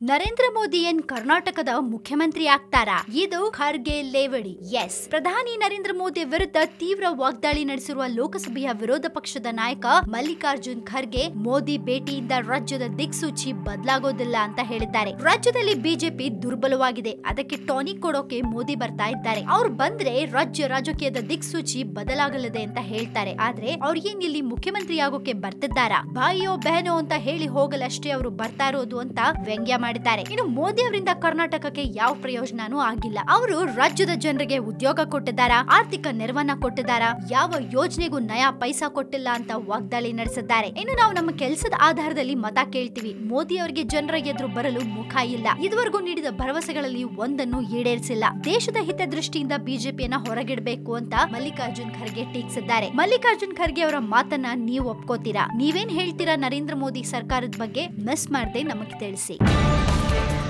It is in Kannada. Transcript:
ನರೇಂದ್ರ ಮೋದಿ ಏನ್ ಕರ್ನಾಟಕದ ಮುಖ್ಯಮಂತ್ರಿ ಆಗ್ತಾರಾ ಇದು ಖರ್ಗೆ ಲೇವಡಿ ಎಸ್ ಪ್ರಧಾನಿ ನರೇಂದ್ರ ಮೋದಿ ವಿರುದ್ಧ ತೀವ್ರ ವಾಗ್ದಾಳಿ ನಡೆಸಿರುವ ಲೋಕಸಭೆಯ ವಿರೋಧ ಪಕ್ಷದ ನಾಯಕ ಮಲ್ಲಿಕಾರ್ಜುನ್ ಖರ್ಗೆ ಮೋದಿ ಭೇಟಿಯಿಂದ ರಾಜ್ಯದ ದಿಕ್ಸೂಚಿ ಬದಲಾಗೋದಿಲ್ಲ ಅಂತ ಹೇಳಿದ್ದಾರೆ ರಾಜ್ಯದಲ್ಲಿ ಬಿಜೆಪಿ ದುರ್ಬಲವಾಗಿದೆ ಅದಕ್ಕೆ ಟಾನಿಕ್ ಕೊಡೋಕೆ ಮೋದಿ ಬರ್ತಾ ಇದ್ದಾರೆ ಅವ್ರು ಬಂದ್ರೆ ರಾಜ್ಯ ರಾಜಕೀಯದ ದಿಕ್ಸೂಚಿ ಬದಲಾಗಲಿದೆ ಅಂತ ಹೇಳ್ತಾರೆ ಆದ್ರೆ ಅವ್ರು ಏನ್ ಇಲ್ಲಿ ಮುಖ್ಯಮಂತ್ರಿ ಆಗೋಕೆ ಬರ್ತಿದ್ದಾರಾ ಬಾಯಿಯೋ ಬೆಹನೋ ಅಂತ ಹೇಳಿ ಹೋಗಲಷ್ಟೇ ಅವರು ಬರ್ತಾ ಇರೋದು ಅಂತ ವ್ಯಂಗ್ಯ ಮಾಡಿದ್ದಾರೆ ಇನ್ನು ಮೋದಿ ಅವರಿಂದ ಕರ್ನಾಟಕಕ್ಕೆ ಯಾವ ಪ್ರಯೋಜನನೂ ಆಗಿಲ್ಲ ಅವರು ರಾಜ್ಯದ ಜನರಿಗೆ ಉದ್ಯೋಗ ಕೊಟ್ಟಿದ್ದಾರಾ ಆರ್ಥಿಕ ನೆರವನ್ನ ಕೊಟ್ಟಿದ್ದಾರಾ ಯಾವ ಯೋಜನೆಗೂ ನಯಾ ಪೈಸಾ ಕೊಟ್ಟಿಲ್ಲ ಅಂತ ವಾಗ್ದಾಳಿ ನಡೆಸಿದ್ದಾರೆ ಇನ್ನು ನಾವು ನಮ್ಮ ಕೆಲಸದ ಆಧಾರದಲ್ಲಿ ಮತ ಕೇಳ್ತೀವಿ ಮೋದಿ ಅವರಿಗೆ ಜನರ ಎದುರು ಬರಲು ಮುಖ ಇಲ್ಲ ಇದುವರೆಗೂ ನೀಡಿದ ಭರವಸೆಗಳಲ್ಲಿ ಒಂದನ್ನು ಈಡೇರಿಸಿಲ್ಲ ದೇಶದ ಹಿತದೃಷ್ಟಿಯಿಂದ ಬಿಜೆಪಿಯನ್ನ ಹೊರಗಿಡಬೇಕು ಅಂತ ಮಲ್ಲಿಕಾರ್ಜುನ್ ಖರ್ಗೆ ಟೀಕಿಸಿದ್ದಾರೆ ಮಲ್ಲಿಕಾರ್ಜುನ್ ಖರ್ಗೆ ಅವರ ಮಾತನ್ನ ನೀವು ಒಪ್ಕೋತೀರಾ ನೀವೇನ್ ಹೇಳ್ತೀರಾ ನರೇಂದ್ರ ಮೋದಿ ಸರ್ಕಾರದ ಬಗ್ಗೆ ಮಿಸ್ ಮಾಡದೆ ನಮಗೆ ತಿಳಿಸಿ